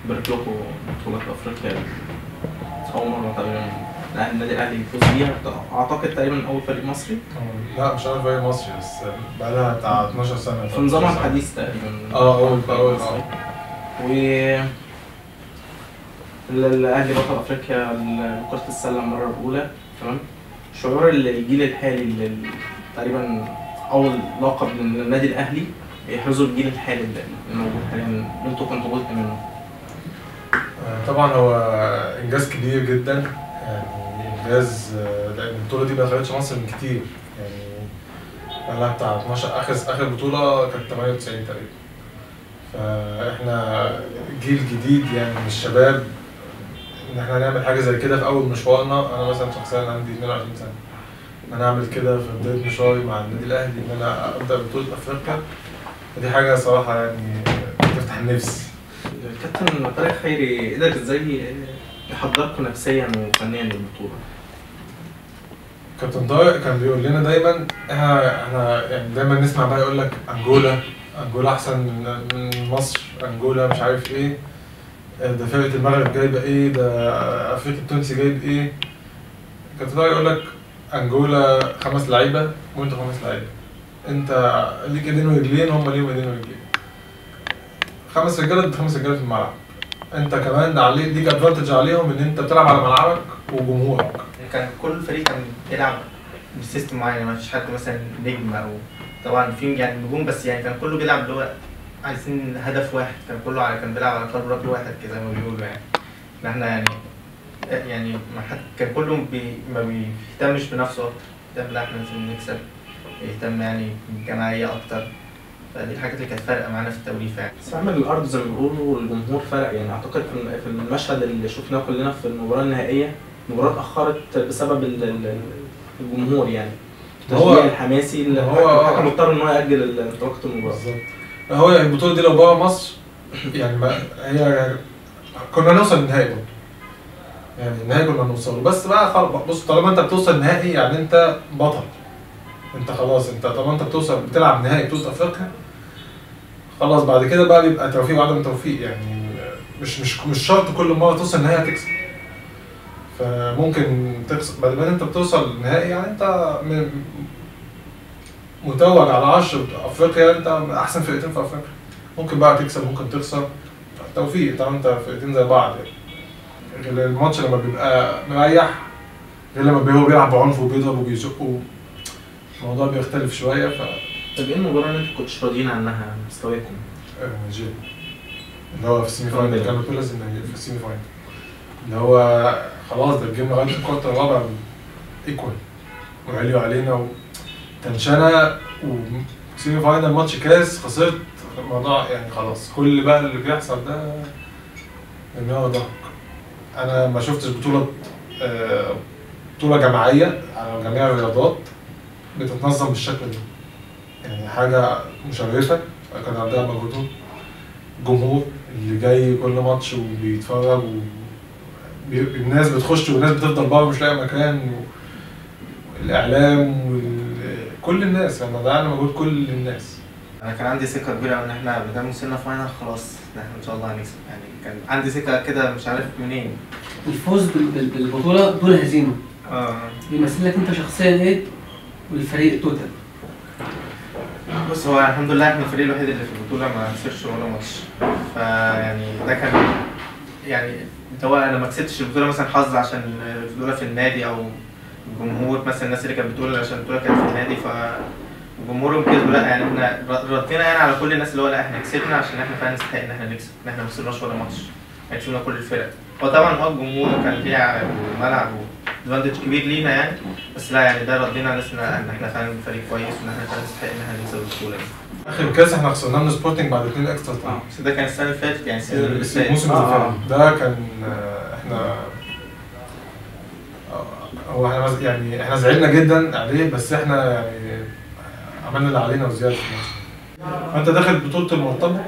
بارك لكم بطولة أفريقيا أول مرة تقريبا الأهلي- النادي الأهلي يفوز بيها أعتقد تقريبا أول فريق مصري لا مش عارف فريق مصري بس بقالها بتاع 12 سنة في نظامها الحديث تقريبا اه أول فريق أول مصري. اه و ال- الأهلي بطل أفريقيا لكرة السلة المرة الأولى تمام شعور الجيل الحالي اللي تقريبا أول لقب للنادي الأهلي يحرزه الجيل الحالي اللي موجود حاليا انتوا كنتوا جزء منه آه، طبعا هو انجاز كبير جدا يعني انجاز آه، لان البطوله دي ما دخلتش مصر من كتير يعني بقالها بتاع 12 اخر اخر بطوله كانت 98 تقريبا فاحنا جيل جديد يعني من الشباب ان احنا نعمل حاجه زي كده في اول مشوارنا انا مثلا شخصيا عندي 22 سنه ان انا اعمل كده في بدايه مشواري مع النادي الاهلي ان انا ابدا بطوله افريقيا فدي حاجه صراحه يعني تفتح النفس الكابتن طارق خيري قدر ازاي يحضركم نفسيا وفنيا للبطولة؟ كابتن طارق كان بيقول لنا دايما احنا احنا يعني دايما نسمع بقى يقول لك انجولا انجولا احسن من مصر انجولا مش عارف ايه ده فرقه المغرب جايبه ايه ده افريقيا التونسي جايب ايه كابتن طارق يقول لك انجولا خمس لعيبه وانت خمس لعيبه انت ليك ايدين ورجلين هم ليهم ايدين ورجلين خمس رجاله ضد خمس رجاله في الملعب انت كمان عليك ليك ادفانتج عليهم ان انت بتلعب على ملعبك وجمهورك كان كل فريق كان بيلعب بسيستم معين ما فيش حد مثلا نجم او طبعا في يعني نجوم بس يعني كان كله بيلعب اللي هو عايزين هدف واحد كان كله على كان بيلعب على قلب رجل واحد كده زي ما بيقولوا يعني ان احنا يعني يعني ما حد كان كله بي ما بيهتمش بنفسه اكتر يهتم لا احنا لازم نكسب يهتم يعني بالجماعيه اكتر فدي الحاجات اللي كانت فارقه معانا في التوليفه يعني بس عمل الارض زي ما بيقولوا والجمهور فرق يعني اعتقد في في المشهد اللي شفناه كلنا في المباراه النهائيه المباراه اتاخرت بسبب ال- ال- الجمهور يعني هو- التشجيع الحماسي اللي هو- الحكم مضطر ان هو ياجل انطلاقه المباراه بالظبط هو البطوله دي لو بره مصر يعني ما هي كنا نوصل النهائي برضه يعني النهائي كنا نوصل بس بقى خلاص بص طالما انت بتوصل النهائي يعني انت بطل انت خلاص انت طالما انت بتوصل بتلعب نهائي بطوله افريقيا خلاص بعد كده بقى بيبقى توفيق وعدم توفيق يعني مش مش مش شرط كل مره توصل النهائي هتكسب فممكن تكسب بعد ما انت بتوصل النهائي يعني انت م- متوج على 10 افريقيا انت احسن فرقتين في افريقيا ممكن بقى تكسب ممكن تخسر توفيق طبعا انت فرقتين زي بعض يعني غير الماتش لما بيبقى مريح غير لما هو بيلعب بعنف وبيضرب وبيزق و- الموضوع بيختلف شويه ف طب ايه المباراه اللي انتوا كنتش راضيين عنها مستواكم؟ آه، نيجيريا اللي هو في السيمي فاينل كان بيقول لازم نيجيريا في السيمي فاينل اللي هو خلاص ده الجيم لغايه الكوارتر الرابع ايكوال وعليوا علينا وتنشنه وسيمي فاينل ماتش كاس خسرت الموضوع يعني خلاص كل بقى اللي بيحصل ده ان هو ضحك انا ما شفتش بطوله آه، بطوله جماعيه على جميع الرياضات بتتنظم بالشكل ده يعني حاجه مشرفه كان عندها مجهودهم جمهور اللي جاي كل ماتش وبيتفرج و بي- الناس بتخش والناس بتفضل بره مش لاقي مكان و... الاعلام وكل الناس يعني ده انا مجهود كل الناس انا كان عندي ثقه كبيره ان احنا بدل وصلنا فاينل خلاص إن احنا ان شاء الله هنكسب يعني كان عندي ثقه كده مش عارف منين الفوز بال- بال- بالبطوله دون هزيمه اه بيمثل لك انت شخصيا ايه والفريق توتال بص هو الحمد لله احنا الفريق الوحيد اللي في البطوله ما خسرش ولا ماتش فيعني ده كان يعني هو انا ما كسبتش البطوله مثلا حظ عشان البطوله في النادي او الجمهور مثلا الناس اللي كانت بتقول عشان البطوله كانت في النادي ف جمهورهم كسبوا لا يعني احنا ردينا يعني على كل الناس اللي هو لا احنا كسبنا عشان احنا فعلا نستحق ان احنا نكسب ان احنا ما خسرناش ولا ماتش احنا كسبنا كل الفرق هو طبعا اه الجمهور كان ليه الملعب ادفانتج كبير لينا يعني بس لا يعني ده ردينا على نفسنا ان احنا فعلا فريق كويس وان احنا فعلا نستحق ان احنا نكسب البطوله دي اخر كاس احنا خسرناه من سبورتنج بعد اثنين اكسترا تايم بس ده كان السنه اللي فاتت يعني السيزون اللي فات الموسم اللي آه. فات ده كان آه، احنا آه، هو احنا مز- يعني احنا زعلنا جدا عليه بس احنا يعني عملنا اللي علينا وزياده في الماتش فانت داخل بطوله المرتبط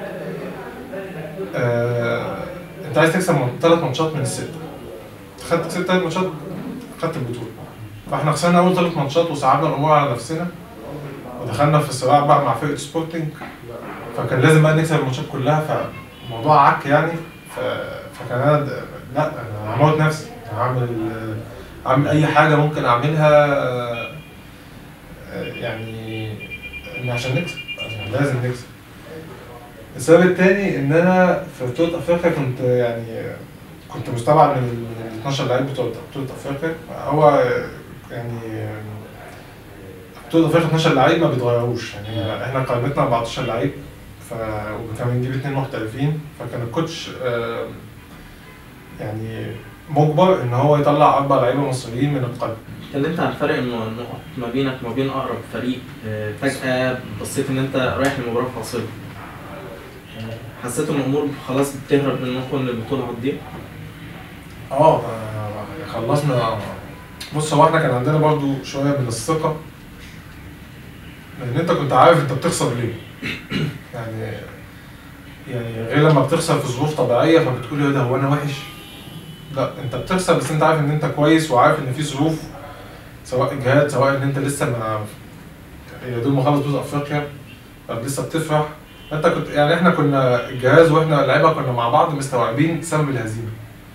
آه، انت عايز تكسب ثلاث ماتشات من السته خدت كسبت ثلاث ماتشات خدت البطوله فاحنا خسرنا اول ثلاث ماتشات وصعبنا الامور على نفسنا ودخلنا في الصراع بقى مع فرقه سبورتنج فكان لازم بقى نكسب الماتشات كلها فالموضوع عك يعني ف ف- فكان انا د- لا انا هموت نفسي هعمل اعمل اي حاجه ممكن اعملها آه، آه، يعني إن عشان نكسب عشان لازم نكسب السبب التاني ان انا في بطوله افريقيا كنت يعني كنت مستبعد من ال 12 لعيب بتوع بطوله افريقيا هو يعني بطوله افريقيا 12 لعيب ما بيتغيروش يعني احنا قائمتنا 14 لعيب ف وكان بنجيب اثنين محترفين فكان الكوتش آه، يعني مجبر ان هو يطلع اربع لعيبه مصريين من القائمه اتكلمت عن فرق النقط ما بينك وما بين اقرب فريق آه، فجاه بصيت ان انت رايح لمباراه فاصله آه، حسيت ان الامور خلاص بتهرب منكم ان البطوله هتضيع اه ف- خلصنا بص هو احنا كان عندنا برضو شويه من الثقه لان انت كنت عارف انت بتخسر ليه يعني يعني غير لما بتخسر في ظروف طبيعيه فبتقول ايه ده هو انا وحش لا انت بتخسر بس انت عارف ان انت كويس وعارف ان في ظروف سواء اجهاد سواء ان انت لسه ما يا دوب مخلص بطوله افريقيا طب لسه بتفرح انت كنت يعني احنا كنا الجهاز واحنا اللعيبه كنا مع بعض مستوعبين سبب الهزيمه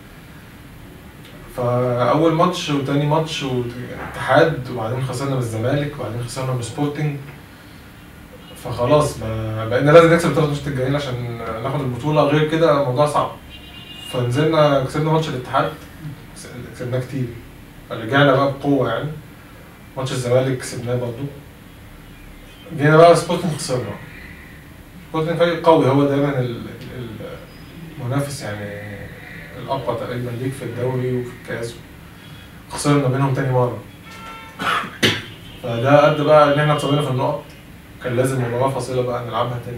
فاول ماتش وتاني ماتش واتحاد وبعدين خسرنا من الزمالك وبعدين خسرنا من سبورتنج فخلاص ما- بقينا لازم نكسب الثلاث ماتشات الجايين عشان ناخد البطوله غير كده الموضوع صعب فنزلنا كسبنا ماتش الاتحاد كس- كسبناه كتير رجعنا بقى بقوه يعني ماتش الزمالك كسبناه برضه جينا بقى سبورتنج خسرنا سبورتنج فريق قوي هو دايما ال- ال- المنافس يعني الأقوى تقريبا ليك في الدوري وفي الكاس خسرنا منهم تاني مرة فده أدى بقى إن إحنا اتصابنا في النقط كان لازم مباراة فاصلة بقى نلعبها تاني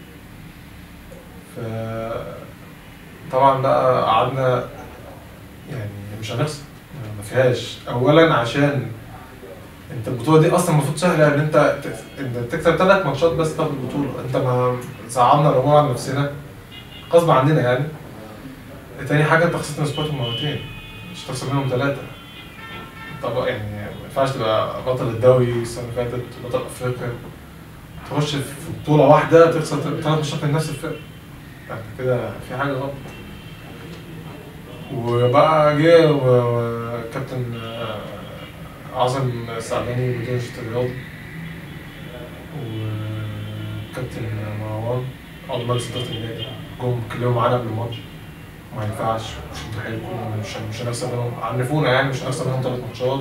ف طبعا بقى قعدنا يعني مش هنخسر ما فيهاش أولا عشان انت البطولة دي أصلا المفروض سهلة إن أنت ت- أنت تكسب ثلاث ماتشات بس تاخد البطولة أنت ما صعبنا الأمور على نفسنا غصب عننا يعني تاني حاجة انت خسرت من سبورتنج مرتين مش تخسر منهم ثلاثة طب يعني ما ينفعش تبقى بطل الدوري السنة اللي فاتت بطل افريقيا تخش في بطولة واحدة تخسر ثلاث ماتشات من نفس الفرقة يعني كده في حاجة غلط وبقى جه و- كابتن آه، عاصم السعداني مدير النشاط الرياضي وكابتن مروان عضو مجلس إدارة النادي جم اتكلموا معانا قبل الماتش ما ينفعش مش انتوا حيلكم مش مش هنخسر منهم عنفونا يعني مش هنخسر منهم ثلاث ماتشات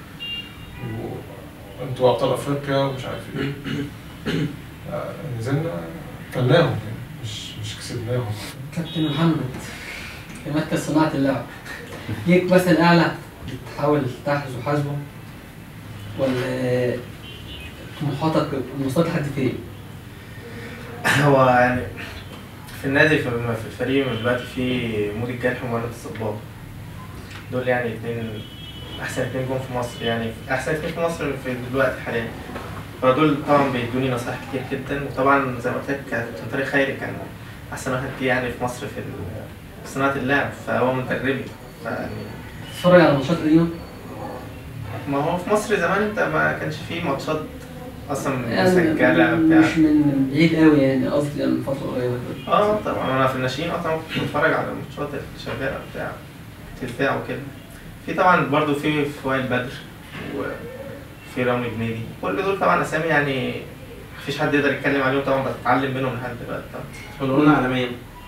وانتوا ابطال افريقيا ومش عارف ايه آه، نزلنا كلناهم يعني مش مش كسبناهم كابتن محمد في مركز صناعة اللعب ليك مثل أعلى بتحاول تحرز وحاسبه ولا طموحاتك وصلت لحد فين؟ هو يعني في النادي في في الفريق من دلوقتي في مودي الجرح ومهند الصباغ دول يعني اتنين احسن اتنين جم في مصر يعني احسن اتنين في مصر في دلوقتي حاليا فدول طبعا بيدوني نصايح كتير جدا وطبعا زي ما قلت لك كابتن طارق خيري كان احسن واحد جه يعني في مصر في ال- في صناعه اللعب فهو مدربي فيعني تتفرج على ماتشات قديمة؟ ما هو في مصر زمان انت ما كانش فيه ماتشات اصلا يعني مسجله بتاع مش من بعيد قوي يعني قصدي من فترة قريبة كده. اه طبعا انا في الناشئين اه طبعا كنت بتفرج على الماتشات اللي شغاله بتاع تلفاع وكده في طبعا برضو في فؤاد بدر وفي رامي جنيدي كل دول طبعا اسامي يعني مفيش حد يقدر يتكلم عليهم طبعا بتتعلم منهم لحد دلوقتي طبعا لو قلنا عالميا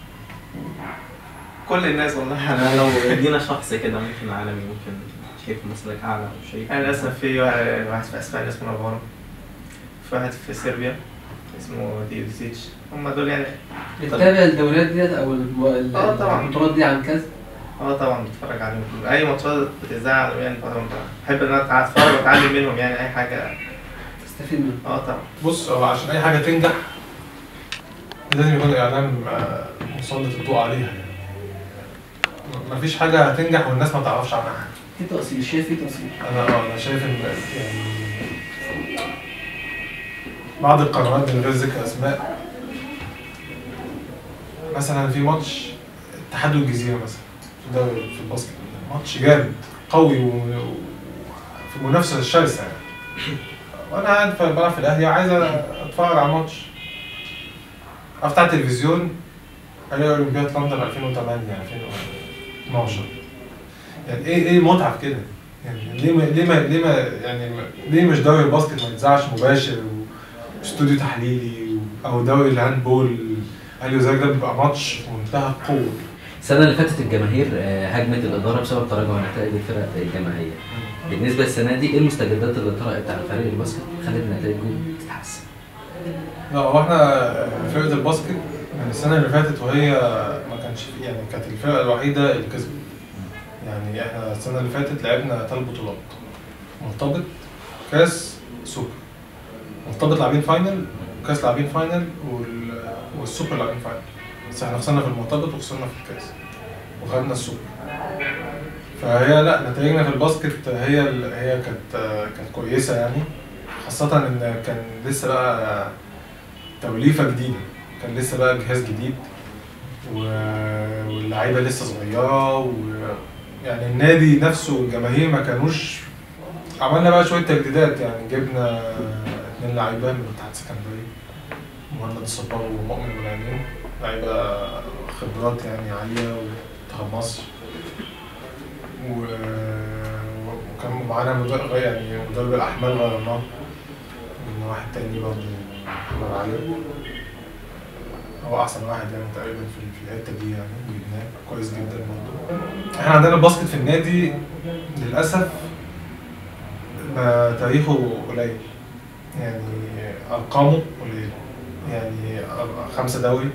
كل الناس والله انا انا لو ادينا شخص كده ممكن عالمي ممكن شايف مصرك اعلى او شايف انا للاسف في واحد في اسبانيا اسمه نافارو في واحد في صربيا اسمه ديوزيتش هم دول يعني بتتابع الدوريات ديت أو الم- ال- آه طبعا. البطولات دي عن كذا؟ اه طبعا بتفرج عليهم كلهم. اي ماتشات بتذاع عالميا طبعا بحب ان انا اتفرج واتعلم منهم يعني اي حاجه تستفيد منه اه طبعا بص هو عشان اي حاجه تنجح لازم يكون الاعلام آه، مسلط الضوء عليها يعني م- مفيش حاجه هتنجح والناس ما تعرفش عنها حاجه في تقصير شايف في تقصير انا اه انا شايف ان يعني بعض القنوات من غير ذكر اسماء مثلا في ماتش اتحاد والجزيره مثلا في الدوري في الباسكت ماتش جامد قوي و- و- في منافسه شرسه يعني وانا قاعد في- بلعب في الاهلي عايز اتفرج على الماتش افتح التلفزيون هي اولمبياد لندن 2008 2012 يعني ايه ايه المتعه في كده؟ يعني ليه ما ليه ما ليه ما يعني ما- ليه مش دوري الباسكت ما يتذاعش مباشر واستوديو تحليلي و- او دوري الهاندبول اهلي وزيك ده بيبقى ماتش في منتهى القوه السنه اللي فاتت الجماهير آه، هاجمت الاداره بسبب تراجع نتائج الفرق الجماعيه بالنسبه للسنه دي ايه المستجدات اللي طرأت على فريق الباسكت خلت نتائجه تتحسن لا هو احنا فرقه الباسكت من السنه اللي فاتت وهي ما كانش في يعني كانت الفرقه الوحيده اللي كسبت يعني احنا السنه اللي فاتت لعبنا ثلاث بطولات مرتبط كاس سوبر مرتبط لاعبين فاينل كاس لاعبين فاينل وال... والسوبر لاعبين فاينل بس احنا خسرنا في المرتبط وخسرنا في الكاس وخدنا السوبر فهي لا نتائجنا في الباسكت هي ال... هي كانت كانت كويسه يعني خاصة إن كان لسه بقى توليفة جديدة كان لسه بقى جهاز جديد و- واللعيبة لسه صغيرة و يعني النادي نفسه والجماهير ما كانوش عملنا بقى شوية تجديدات يعني جبنا اتنين لعيبة من الاتحاد السكندري مهند الصباغ ومؤمن الغنيم لعيبة خبرات يعني عالية ومنتخب مصر و... وكان معانا مدرب يعني مدرب الأحمال غيرناه من واحد تاني برضه محمد علي هو أحسن واحد يعني تقريبا في في الحتة دي يعني جبناه كويس جدا برضه احنا عندنا الباسكت في النادي للأسف ما تاريخه قليل يعني أرقامه قليلة يعني أر- خمسة دوري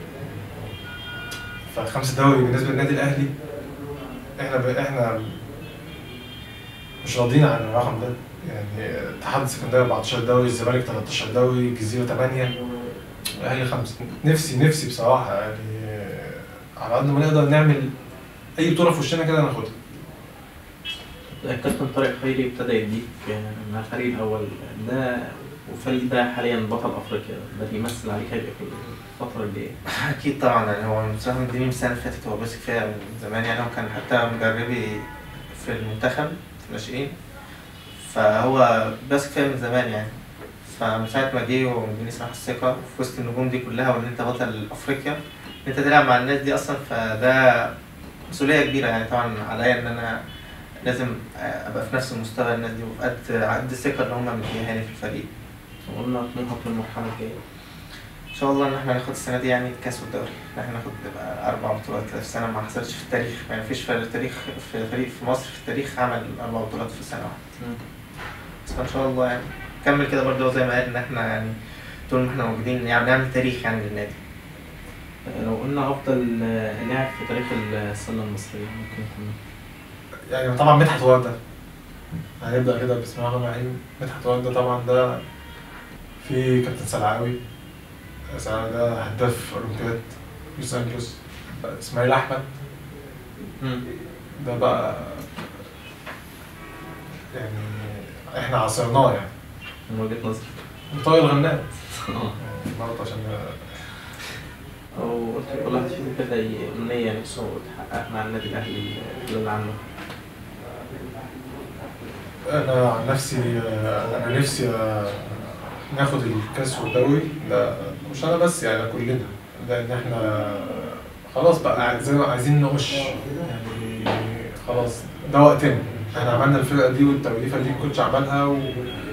فخمسة دوري بالنسبة للنادي الأهلي احنا ب... احنا مش راضيين عن الرقم ده يعني اتحاد اسكندريه 14 دوري الزمالك 13 دوري الجزيره 8 الاهلي خمسه نفسي نفسي بصراحه يعني على قد ما نقدر نعمل اي بطوله في وشنا كده ناخدها الكابتن طارق خيري ابتدى يديك مع الفريق الاول ده والفريق ده حاليا بطل افريقيا ده بيمثل عليك هيبقى في الفتره الجايه اكيد طبعا يعني هو بصراحه مديني من السنه اللي فاتت هو ماسك فيها من زمان يعني هو كان حتى مدربي في المنتخب في الناشئين فهو ماسك فيها من زمان يعني فمن ساعه ما جه ومديني صراحه الثقه في وسط النجوم دي كلها وان انت بطل افريقيا ان انت تلعب مع الناس دي اصلا فده مسؤوليه كبيره يعني طبعا عليا ان انا لازم ابقى في نفس المستوى الناس دي وفي قد قد الثقه اللي هم مديهاني في الفريق وقلنا طموحك للمرحله الجايه ان شاء الله ان احنا ناخد السنه دي يعني الكاس والدوري ان احنا ناخد نبقى اربع بطولات في السنه ما حصلش في التاريخ يعني مفيش في التاريخ في فريق في مصر في التاريخ عمل اربع بطولات في سنه واحده بس ان شاء الله يعني كمل كده برضه زي ما قال ان احنا يعني طول ما احنا موجودين يعني نعمل تاريخ يعني للنادي لو قلنا افضل لاعب في تاريخ السله المصريه ممكن يكون يعني طبعا مدحت ورده هنبدا كده بسم الله الرحمن الرحيم مدحت ورده طبعا ده في كابتن سلعاوي سلعاوي ده هداف اولمبياد لوس انجلوس اسماعيل احمد ده بقى يعني احنا عاصرناه يعني من وجهه نظري وطارق الغنام اه يعني برضه عشان او قلت كل واحد فيكم كده ي- امنيه نفسه تحقق مع النادي الاهلي خلال عنه انا عن نفسي انا نفسي ناخد الكاس والدوري ده مش انا بس يعني كلنا لان احنا خلاص بقى عايزين عايزين نقش يعني خلاص ده وقتنا احنا عملنا الفرقه دي والتوليفه دي الكوتش عملها و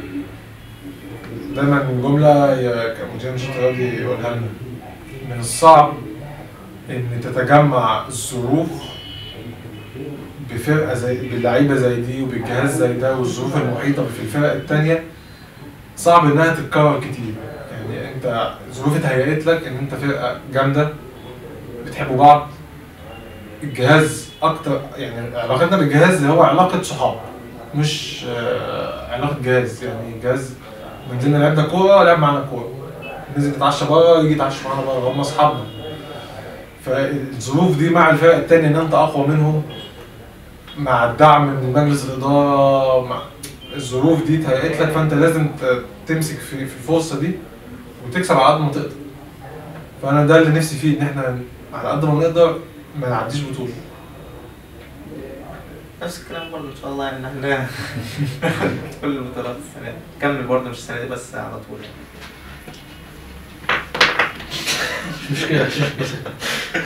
دايما جمله يا كمدير نشاط رياضي يقولها لنا من الصعب ان تتجمع الظروف بفرقه زي بلعيبه زي دي وبالجهاز زي ده والظروف المحيطه في الفرق التانيه صعب انها تتكرر كتير يعني انت ظروف اتهيأت لك ان انت فرقه جامده بتحبوا بعض الجهاز اكتر يعني علاقتنا بالجهاز اللي هو علاقه صحاب مش آه، علاقه جهاز يعني جهاز نزلنا لعبنا كوره لعب معانا كوره ننزل نتعشى بره يجي يتعشى معانا بره هم اصحابنا فالظروف دي مع الفرق التانية ان انت اقوى منهم مع الدعم من مجلس الاداره مع الظروف دي اتهيأت لك فانت لازم ت- تمسك في في الفرصه دي وتكسب على قد ما تقدر فانا ده اللي نفسي فيه ان احنا على قد ما نقدر ما نعديش بطوله نفس الكلام برضه ان شاء الله يعني ان احنا كل البطولات السنه دي نكمل برضه مش السنه دي بس على طول يعني مش مشكله مش مشكله